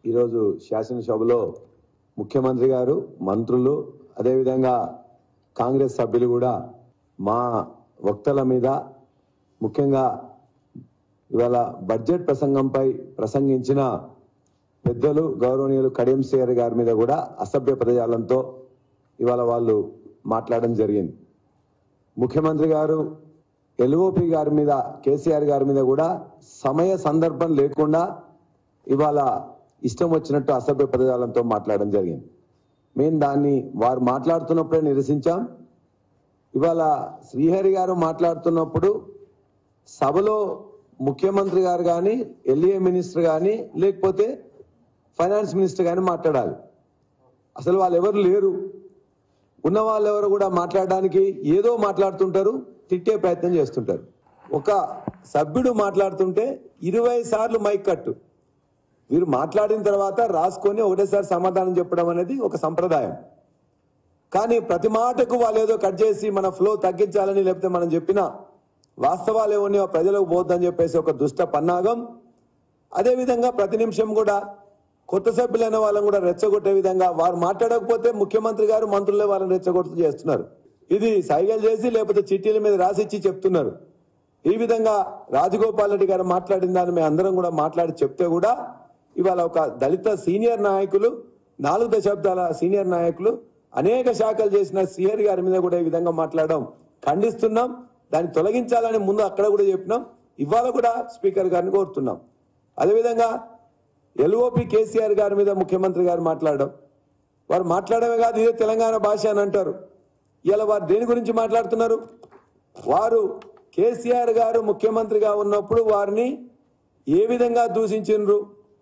ఈరోజు శాసనసభలో ముఖ్యమంత్రి గారు మంత్రులు అదేవిధంగా కాంగ్రెస్ సభ్యులు కూడా మా వక్తల మీద ముఖ్యంగా ఇవాళ బడ్జెట్ ప్రసంగంపై ప్రసంగించిన పెద్దలు గౌరవనీయులు కడియం శ్రీహరి గారి మీద కూడా అసభ్య పదజాలంతో ఇవాళ వాళ్ళు మాట్లాడడం జరిగింది ముఖ్యమంత్రి గారు ఎల్ఓపి గారి మీద కేసీఆర్ గారి మీద కూడా సమయ సందర్భం లేకుండా ఇవాళ ఇష్టం వచ్చినట్టు అసభ్య పదజాలంతో మాట్లాడడం జరిగింది మేము దాన్ని వారు మాట్లాడుతున్నప్పుడే నిరసించాం ఇవాళ శ్రీహరి గారు మాట్లాడుతున్నప్పుడు సభలో ముఖ్యమంత్రి గారు కానీ ఎల్ఏ మినిస్టర్ కానీ లేకపోతే ఫైనాన్స్ మినిస్టర్ కానీ మాట్లాడాలి అసలు వాళ్ళు ఎవరు లేరు ఉన్న వాళ్ళు ఎవరు కూడా మాట్లాడడానికి ఏదో మాట్లాడుతుంటారు తిట్టే ప్రయత్నం చేస్తుంటారు ఒక సభ్యుడు మాట్లాడుతుంటే ఇరవై సార్లు మైక్ కట్టు వీరు మాట్లాడిన తర్వాత రాసుకొని ఒకటేసారి సమాధానం చెప్పడం అనేది ఒక సంప్రదాయం కానీ ప్రతి మాటకు వాళ్ళు ఏదో కట్ చేసి మన ఫ్లో తగ్గించాలని లేకపోతే మనం చెప్పిన వాస్తవాలు ఏమని ప్రజలకు పోద్దని చెప్పేసి ఒక దుష్ట పన్నాగం అదేవిధంగా ప్రతి నిమిషం కూడా కొత్త సభ్యులైన వాళ్ళని కూడా రెచ్చగొట్టే విధంగా వారు మాట్లాడకపోతే ముఖ్యమంత్రి గారు మంత్రులే వాళ్ళని రెచ్చగొడుతూ చేస్తున్నారు ఇది సైగలు చేసి లేకపోతే చిట్టీల మీద రాసిచ్చి చెప్తున్నారు ఈ విధంగా రాజగోపాల్ రెడ్డి గారు మాట్లాడిన దాన్ని మేము అందరం కూడా మాట్లాడి చెప్తే కూడా ఇవాళ ఒక దళిత సీనియర్ నాయకులు నాలుగు దశాబ్దాల సీనియర్ నాయకులు అనేక శాఖలు చేసిన సిఆర్ గారి మీద కూడా ఈ విధంగా మాట్లాడడం ఖండిస్తున్నాం దాన్ని తొలగించాలని ముందు అక్కడ కూడా చెప్పినాం ఇవాళ కూడా స్పీకర్ గారిని కోరుతున్నాం అదేవిధంగా ఎల్ఓపి కేసీఆర్ గారి మీద ముఖ్యమంత్రి గారు మాట్లాడడం వారు మాట్లాడమే కాదు ఇదే తెలంగాణ భాష అని అంటారు ఇలా వారు దేని గురించి మాట్లాడుతున్నారు వారు కేసీఆర్ గారు ముఖ్యమంత్రిగా ఉన్నప్పుడు వారిని ఏ విధంగా దూషించిండ్రు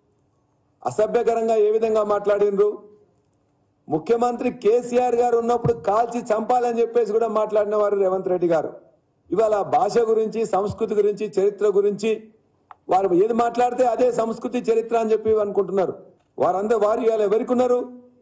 అసభ్యకరంగా ఏ విధంగా మాట్లాడినరు ముఖ్యమంత్రి కేసీఆర్ గారు ఉన్నప్పుడు కాల్చి చంపాలని చెప్పేసి కూడా మాట్లాడిన వారు రేవంత్ రెడ్డి గారు ఇవాళ భాష గురించి సంస్కృతి గురించి చరిత్ర గురించి వారు ఏది మాట్లాడితే అదే సంస్కృతి చరిత్ర అని చెప్పి అనుకుంటున్నారు వారందరూ వారు ఇవాళ ఎవరికి ఉన్నారు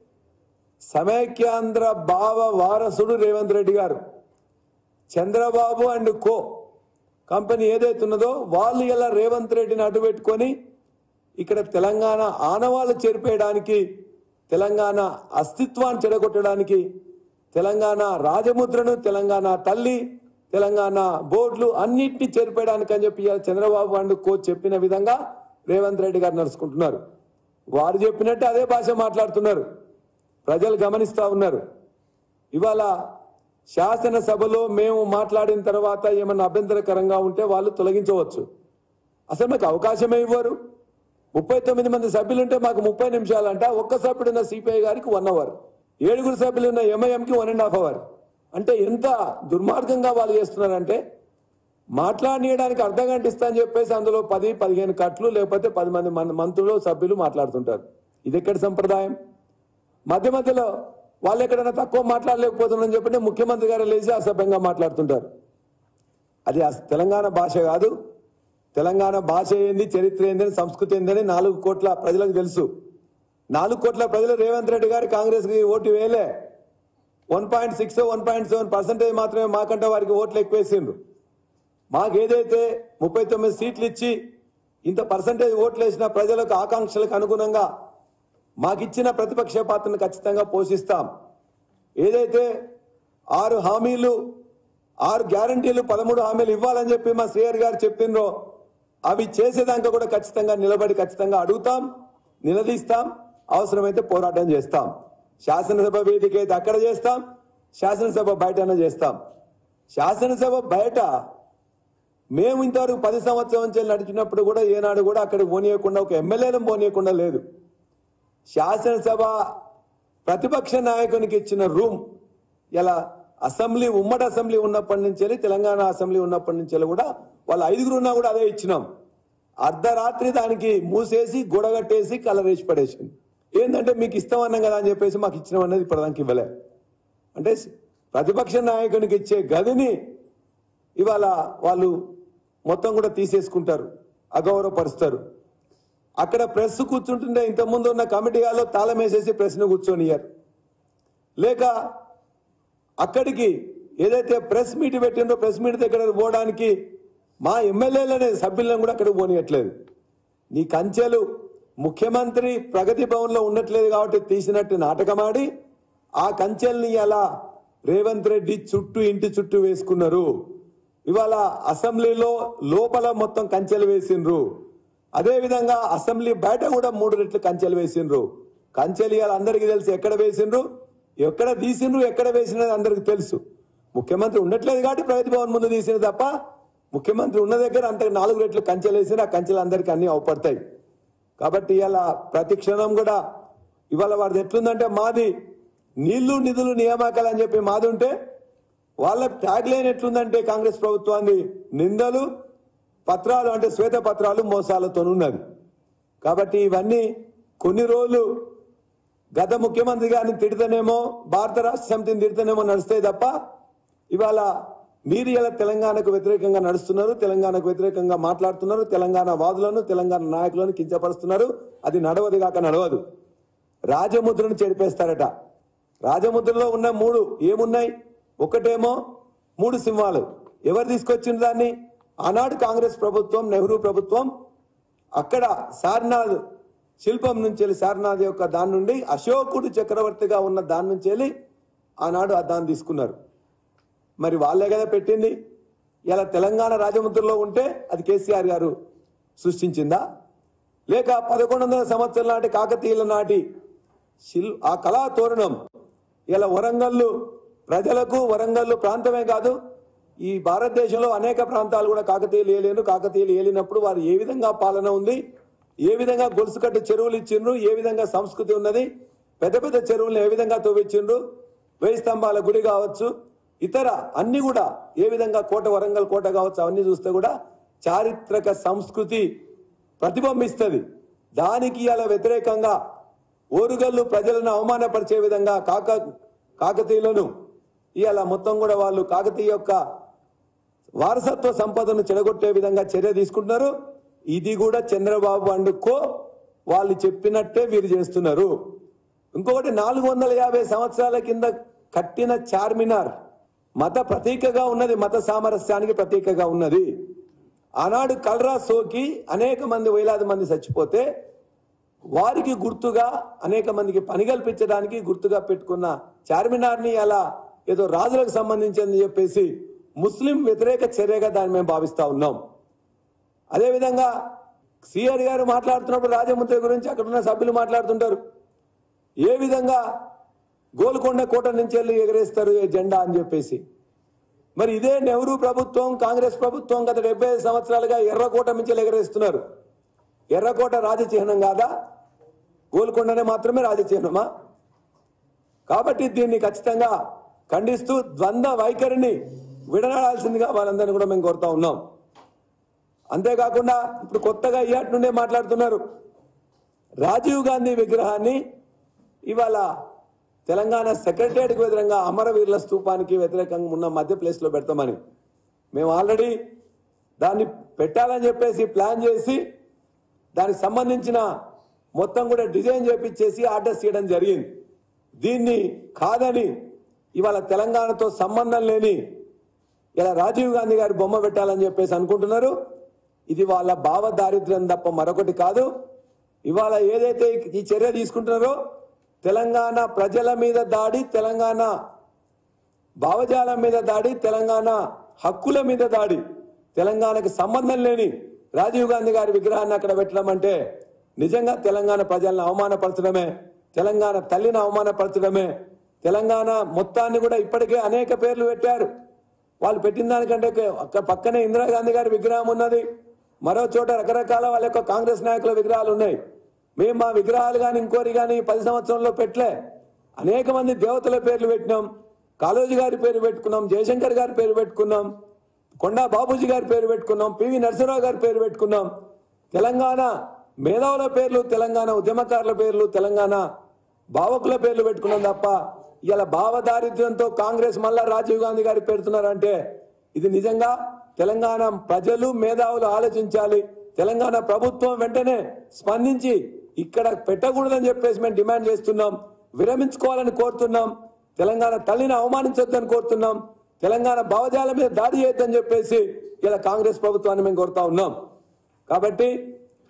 సమైక్యాంధ్ర భావ వారసుడు రేవంత్ రెడ్డి గారు చంద్రబాబు అండ్ కో కంపెనీ ఏదైతే ఉన్నదో వాళ్ళు ఇలా రేవంత్ రెడ్డిని అడ్డు పెట్టుకొని ఇక్కడ తెలంగాణ ఆనవాళ్ళు చేరిపేయడానికి తెలంగాణ అస్తిత్వాన్ని చెడగొట్టడానికి తెలంగాణ రాజముద్రను తెలంగాణ తల్లి తెలంగాణ బోర్డులు అన్నింటినీ చేరిపేయడానికి అని చెప్పి ఇవాళ చంద్రబాబు అండ్ కో చెప్పిన విధంగా రేవంత్ రెడ్డి గారు నడుచుకుంటున్నారు వారు చెప్పినట్టు అదే భాష మాట్లాడుతున్నారు ప్రజలు గమనిస్తా ఉన్నారు ఇవాళ శాసనసభలో మేము మాట్లాడిన తర్వాత ఏమన్నా అభ్యంతరకరంగా ఉంటే వాళ్ళు తొలగించవచ్చు అసలు మాకు అవకాశమే ఇవ్వరు ముప్పై తొమ్మిది మంది సభ్యులుంటే మాకు ముప్పై నిమిషాలంట ఒక్క సభ్యుడున్న సిపిఐ గారికి వన్ అవర్ ఏడుగురు సభ్యులున్న ఎంఐఎంకి వన్ అండ్ హాఫ్ అవర్ అంటే ఎంత దుర్మార్గంగా వాళ్ళు చేస్తున్నారంటే మాట్లాడనీయడానికి అర్ధ గంట ఇస్తా అని చెప్పేసి అందులో పది పదిహేను కట్లు లేకపోతే పది మంది మన- మంత్రులు సభ్యులు మాట్లాడుతుంటారు ఇది ఎక్కడి సంప్రదాయం మధ్య మధ్యలో వాళ్ళు ఎక్కడైనా తక్కువ మాట్లాడలేకపోతున్నారని చెప్పంటే ముఖ్యమంత్రి గారు లేచి అసభ్యంగా మాట్లాడుతుంటారు అది అస- తెలంగాణ భాష కాదు తెలంగాణ భాష ఏంది చరిత్ర ఏందని సంస్కృతి ఏందని నాలుగు కోట్ల ప్రజలకు తెలుసు నాలుగు కోట్ల ప్రజలు రేవంత్ రెడ్డి గారు కాంగ్రెస్ కి ఓటు వేయలే one point six one point seven percentage మాత్రమే మాకంటే వారికి ఓట్లు ఎక్కువేసిండ్రు మాకు ఏదైతే ముప్పై తొమ్మిది సీట్లు ఇచ్చి ఇంత పర్సంటేజ్ ఓట్లు వేసిన ప్రజలకు ఆకాంక్షలకు అనుగుణంగా మాకిచ్చిన ప్రతిపక్ష పాత్రను ఖచ్చితంగా పోషిస్తాం ఏదైతే ఆరు హామీలు ఆరు గ్యారంటీలు పదమూడు హామీలు ఇవ్వాలని చెప్పి మా శ్రీయర్ గారు చెప్పిండ్రో అవి చేసేదాకా కూడా ఖచ్చితంగా నిలబడి ఖచ్చితంగా అడుగుతాం నిలదీస్తాం అవసరమైతే పోరాటం చేస్తాం శాసనసభ వేదిక అయితే అక్కడ చేస్తాం శాసనసభ బయటనే చేస్తాం శాసనసభ బయట మేము ఇంతవరకు పది సంవత్సరం నుంచి నడిచినప్పుడు కూడా ఏనాడు కూడా అక్కడికి పోనీయకుండా ఒక ఎమ్మెల్యేలను పోనీయకుండా లేదు శాసనసభ ప్రతిపక్ష నాయకునికి ఇచ్చిన రూమ్ ఇలా అసెంబ్లీ ఉమ్మడి అసెంబ్లీ ఉన్నప్పటి నుంచి వెళ్ళి తెలంగాణ అసెంబ్లీ ఉన్నప్పటి నుంచి వెళ్ళి కూడా వాళ్ళు ఐదుగురు ఉన్నా కూడా అదే ఇచ్చినాం అర్ధరాత్రి దానికి మూసేసి గొడగట్టేసి కలరేసి పడేసింది ఏంటంటే మీకు ఇస్తామన్నాం కదా అని చెప్పేసి మాకు ఇచ్చినాం అనేది ఇప్పటిదానికి ఇవ్వలే అంటే ప్రతిపక్ష నాయకునికి ఇచ్చే గదిని ఇవాళ వాళ్ళు మొత్తం కూడా తీసేసుకుంటారు అగౌరవపరుస్తారు అక్కడ ప్రెస్ కూర్చుంటుంటే ఇంతకుముందు ఉన్న కమిటీ హాల్లో తాళం వేసేసి ప్రెస్ను కూర్చొనియారు లేక అక్కడికి ఏదైతే ప్రెస్ మీట్ పెట్టిందో ప్రెస్ మీట్ దగ్గర పోవడానికి మా ఎమ్మెల్యేలనే సభ్యులను కూడా అక్కడికి పోనీయట్లేదు నీ కంచెలు ముఖ్యమంత్రి ప్రగతి భవన్ లో ఉండట్లేదు కాబట్టి తీసినట్టు నాటకమాడి ఆ కంచెల్ని అలా రేవంత్ రెడ్డి చుట్టూ ఇంటి చుట్టూ వేసుకున్నారు ఇవాళ అసెంబ్లీలో లోపల మొత్తం కంచెలు వేసిండ్రు అదే విధంగా అసెంబ్లీ బయట కూడా మూడు రెట్లు కంచెలు వేసిండ్రు కంచెలు ఇవాళ అందరికీ తెలుసు ఎక్కడ వేసిండ్రు ఎక్కడ తీసిండ్రు ఎక్కడ వేసినది అందరికీ తెలుసు ముఖ్యమంత్రి ఉండట్లేదు కాబట్టి ప్రగతి భవన్ ముందు తీసింది తప్ప ముఖ్యమంత్రి ఉన్న దగ్గర అంత నాలుగు రెట్లు కంచెలు వేసిన ఆ కంచెలు అందరికీ అన్ని అవపడతాయి కాబట్టి ఇవాళ ప్రతి క్షణం కూడా ఇవాళ వాడిది ఎట్లుందంటే మాది నీళ్లు నిధులు నియామకాలు అని చెప్పి మాది ఉంటే వాళ్ళ ట్యాగ్ లైన్ ఎట్లుందంటే కాంగ్రెస్ ప్రభుత్వాన్ని నిందలు పత్రాలు అంటే శ్వేత పత్రాలు మోసాలతో ఉన్నది కాబట్టి ఇవన్నీ కొన్ని రోజులు గత ముఖ్యమంత్రి గారిని తిడితేనేమో భారత రాష్ట్ర సమితిని తిడితేనేమో నడుస్తాయి తప్ప ఇవాళ మీరు ఇలా తెలంగాణకు వ్యతిరేకంగా నడుస్తున్నారు తెలంగాణకు వ్యతిరేకంగా మాట్లాడుతున్నారు తెలంగాణ వాదులను తెలంగాణ నాయకులను కించపరుస్తున్నారు అది నడవదు కాక నడవదు రాజముద్రను చెరిపేస్తారట రాజముద్రలో ఉన్న మూడు ఏమున్నాయి ఒకటేమో మూడు సింహాలు ఎవరు తీసుకొచ్చిన దాన్ని ఆనాడు కాంగ్రెస్ ప్రభుత్వం నెహ్రూ ప్రభుత్వం అక్కడ సారనాథ్ శిల్పం నుంచి వెళ్ళి సారనాథ్ యొక్క దాని నుండి అశోకుడు చక్రవర్తిగా ఉన్న దాని నుంచి వెళ్ళి ఆనాడు ఆ దాన్ని తీసుకున్నారు మరి వాళ్ళే కదా పెట్టింది ఇలా తెలంగాణ రాజముద్రలో ఉంటే అది కేసీఆర్ గారు సృష్టించిందా లేక పదకొండు వందల సంవత్సరాల నాటి కాకతీయుల నాటి శిల్ ఆ కళా తోరణం ఇలా వరంగల్లు ప్రజలకు వరంగల్లు ప్రాంతమే కాదు ఈ భారతదేశంలో అనేక ప్రాంతాలు కూడా కాకతీయులు ఏలేను కాకతీయులు ఏలినప్పుడు వారు ఏ విధంగా పాలన ఉంది ఏ విధంగా గొలుసుకట్టు చెరువులు ఇచ్చిండ్రు ఏ విధంగా సంస్కృతి ఉన్నది పెద్ద పెద్ద చెరువులను ఏ విధంగా తవ్వించిండ్రు వేయి స్తంభాల గుడి కావచ్చు ఇతర అన్ని కూడా ఏ విధంగా కోట వరంగల్ కోట కావచ్చు అవన్నీ చూస్తే కూడా చారిత్రక సంస్కృతి ప్రతిబింబిస్తుంది దానికి అలా వ్యతిరేకంగా ఓరుగల్లు ప్రజలను అవమానపరిచే విధంగా కాక కాకతీయులను ఇవాళ మొత్తం కూడా వాళ్ళు కాకతీయ యొక్క వారసత్వ సంపదను చెడగొట్టే విధంగా చర్య తీసుకుంటున్నారు ఇది కూడా చంద్రబాబు అండ్ కో వాళ్ళు చెప్పినట్టే వీరు చేస్తున్నారు ఇంకొకటి నాలుగు వందల యాభై సంవత్సరాల కింద కట్టిన చార్మినార్ మత ప్రతీకగా ఉన్నది మత సామరస్యానికి ప్రతీకగా ఉన్నది ఆనాడు కలరా సోకి అనేక మంది వేలాది మంది చచ్చిపోతే వారికి గుర్తుగా అనేక మందికి పని కల్పించడానికి గుర్తుగా పెట్టుకున్న చార్మినార్ని అలా ఏదో రాజులకు సంబంధించిందని చెప్పేసి ముస్లిం వ్యతిరేక చర్యగా దాన్ని మేము భావిస్తా ఉన్నాం అదేవిధంగా సిఆర్ గారు మాట్లాడుతున్నప్పుడు రాజముద్ర గురించి అక్కడ ఉన్న సభ్యులు మాట్లాడుతుంటారు ఏ విధంగా గోల్కొండ కోట నుంచి వెళ్ళి ఎగరేస్తారు ఈ జెండా అని చెప్పేసి మరి ఇదే నెహ్రూ ప్రభుత్వం కాంగ్రెస్ ప్రభుత్వం గత డెబ్బై ఐదు సంవత్సరాలుగా ఎర్రకోట నుంచి వెళ్ళి ఎగరేస్తున్నారు ఎర్రకోట రాజచిహ్నం కాదా గోల్కొండనే మాత్రమే రాజచిహ్నమా కాబట్టి దీన్ని ఖచ్చితంగా ఖండిస్తూ ద్వంద్వ వైఖరిని విడనాడాల్సిందిగా వాళ్ళందరినీ కూడా మేము కోరుతా ఉన్నాం అంతేకాకుండా ఇప్పుడు కొత్తగా ఇయాటి నుండే మాట్లాడుతున్నారు రాజీవ్ గాంధీ విగ్రహాన్ని ఇవాళ తెలంగాణ సెక్రటరియట్కి వ్యతిరేకంగా అమరవీరుల స్తూపానికి వ్యతిరేకంగా ఉన్న మధ్య ప్లేస్లో పెడతామని మేము ఆల్రెడీ దాన్ని పెట్టాలని చెప్పేసి ప్లాన్ చేసి దానికి సంబంధించిన మొత్తం కూడా డిజైన్ చేపించేసి ఆర్డర్స్ చేయడం జరిగింది దీన్ని కాదని ఇవాళ తెలంగాణతో సంబంధం లేని ఇలా రాజీవ్ గాంధీ గారి బొమ్మ పెట్టాలని చెప్పేసి అనుకుంటున్నారు ఇది వాళ్ళ భావ దారిద్ర్యం తప్ప మరొకటి కాదు ఇవాళ ఏదైతే ఈ చర్య తీసుకుంటున్నారో తెలంగాణ ప్రజల మీద దాడి తెలంగాణ భావజాలం మీద దాడి తెలంగాణ హక్కుల మీద దాడి తెలంగాణకు సంబంధం లేని రాజీవ్ గాంధీ గారి విగ్రహాన్ని అక్కడ పెట్టడం అంటే నిజంగా తెలంగాణ ప్రజలను అవమానపరచడమే తెలంగాణ తల్లిని అవమానపరచడమే తెలంగాణ మొత్తాన్ని కూడా ఇప్పటికే అనేక పేర్లు పెట్టారు వాళ్ళు పెట్టిన దానికంటే అక్కడ పక్కనే ఇందిరాగాంధీ గారి విగ్రహం ఉన్నది మరో చోట రకరకాల వాళ్ళ యొక్క కాంగ్రెస్ నాయకుల విగ్రహాలు ఉన్నాయి మేము మా విగ్రహాలు కానీ ఇంకోరి కానీ పది సంవత్సరంలో పెట్టలే అనేక మంది దేవతల పేర్లు పెట్టినాం కాళోజీ గారి పేరు పెట్టుకున్నాం జయశంకర్ గారి పేరు పెట్టుకున్నాం కొండా బాబూజీ గారి పేరు పెట్టుకున్నాం పివి నరసింహరావు గారి పేరు పెట్టుకున్నాం తెలంగాణ మేధావుల పేర్లు తెలంగాణ ఉద్యమకారుల పేర్లు తెలంగాణ భావకుల పేర్లు పెట్టుకున్నాం తప్ప ఇలా భావ దారిద్ర్యంతో కాంగ్రెస్ మళ్ళా రాజీవ్ గాంధీ గారి పెడుతున్నారంటే ఇది నిజంగా తెలంగాణ ప్రజలు మేధావులు ఆలోచించాలి తెలంగాణ ప్రభుత్వం వెంటనే స్పందించి ఇక్కడ పెట్టకూడదని చెప్పేసి మేము డిమాండ్ చేస్తున్నాం విరమించుకోవాలని కోరుతున్నాం తెలంగాణ తల్లిని అవమానించొద్దని కోరుతున్నాం తెలంగాణ భావజాల మీద దాడి చేయొద్దని చెప్పేసి ఇలా కాంగ్రెస్ ప్రభుత్వాన్ని మేము కోరుతా ఉన్నాం కాబట్టి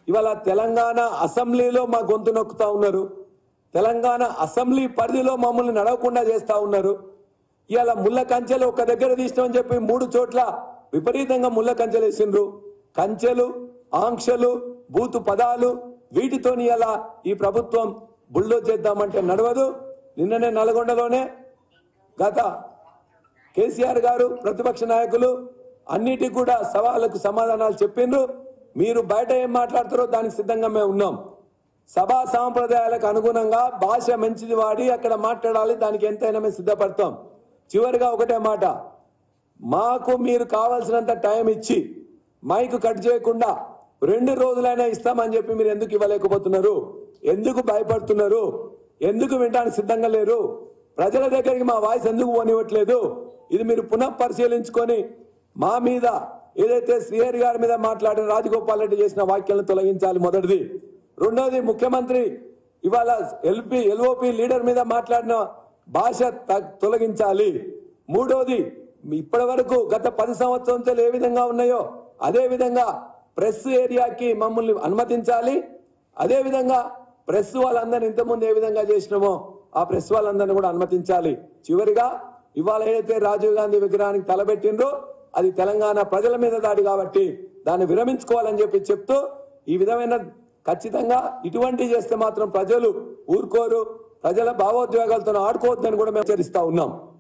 ఇవాళ తెలంగాణ అసెంబ్లీలో మా గొంతు నొక్కుతా ఉన్నారు తెలంగాణ అసెంబ్లీ పరిధిలో మమ్మల్ని నడవకుండా చేస్తా ఉన్నారు ఇవాళ ముళ్ళ కంచెలు ఒక దగ్గర తీసినామని చెప్పి మూడు చోట్ల విపరీతంగా ముళ్ళ కంచెలు వేసిండ్రు కంచెలు ఆంక్షలు బూతు పదాలు వీటితోని ఇలా ఈ ప్రభుత్వం బుల్డో చేద్దామంటే నడవదు నిన్ననే నల్గొండలోనే గత కేసీఆర్ గారు ప్రతిపక్ష నాయకులు అన్నిటికి కూడా సవాళ్లకు సమాధానాలు చెప్పిండ్రు మీరు బయట ఏం మాట్లాడతారో దానికి సిద్ధంగా మేము ఉన్నాం సభా సాంప్రదాయాలకు అనుగుణంగా భాష మంచిది వాడి అక్కడ మాట్లాడాలి దానికి ఎంతైనా మేము సిద్ధపడతాం చివరిగా ఒకటే మాట మాకు మీరు కావాల్సినంత టైం ఇచ్చి మైక్ కట్ చేయకుండా రెండు రోజులైనా ఇస్తామని చెప్పి మీరు ఎందుకు ఇవ్వలేకపోతున్నారు ఎందుకు భయపడుతున్నారు ఎందుకు వినడానికి సిద్ధంగా లేరు ప్రజల దగ్గరికి మా వాయిస్ ఎందుకు పోనివ్వట్లేదు ఇది మీరు పునః పరిశీలించుకొని మా మీద ఏదైతే శ్రీహరి గారి మీద మాట్లాడిన రాజగోపాల్ రెడ్డి చేసిన వ్యాఖ్యలను తొలగించాలి మొదటిది రెండోది ముఖ్యమంత్రి ఇవాళ ఎల్పి ఎల్ఓపి లీడర్ మీద మాట్లాడిన భాష త- తొలగించాలి మూడోది ఇప్పటి వరకు గత పది సంవత్సరాలు ఏ విధంగా ఉన్నాయో అదే విధంగా ప్రెస్ ఏరియాకి మమ్మల్ని అనుమతించాలి అదే విధంగా ప్రెస్ వాళ్ళందరినీ ఇంతకుముందు ఏ విధంగా చేసినామో ఆ ప్రెస్ వాళ్ళందరినీ కూడా అనుమతించాలి చివరిగా ఇవాళ ఏదైతే రాజీవ్ గాంధీ విగ్రహానికి తలబెట్టిండ్రో అది తెలంగాణ ప్రజల మీద దాడి కాబట్టి దాన్ని విరమించుకోవాలని చెప్పి చెప్తూ ఈ విధమైన ఖచ్చితంగా ఇటువంటి చేస్తే మాత్రం ప్రజలు ఊరుకోరు ప్రజల భావోద్వేగాలతో ఆడుకోవద్దని కూడా మేము హెచ్చరిస్తా ఉన్నాం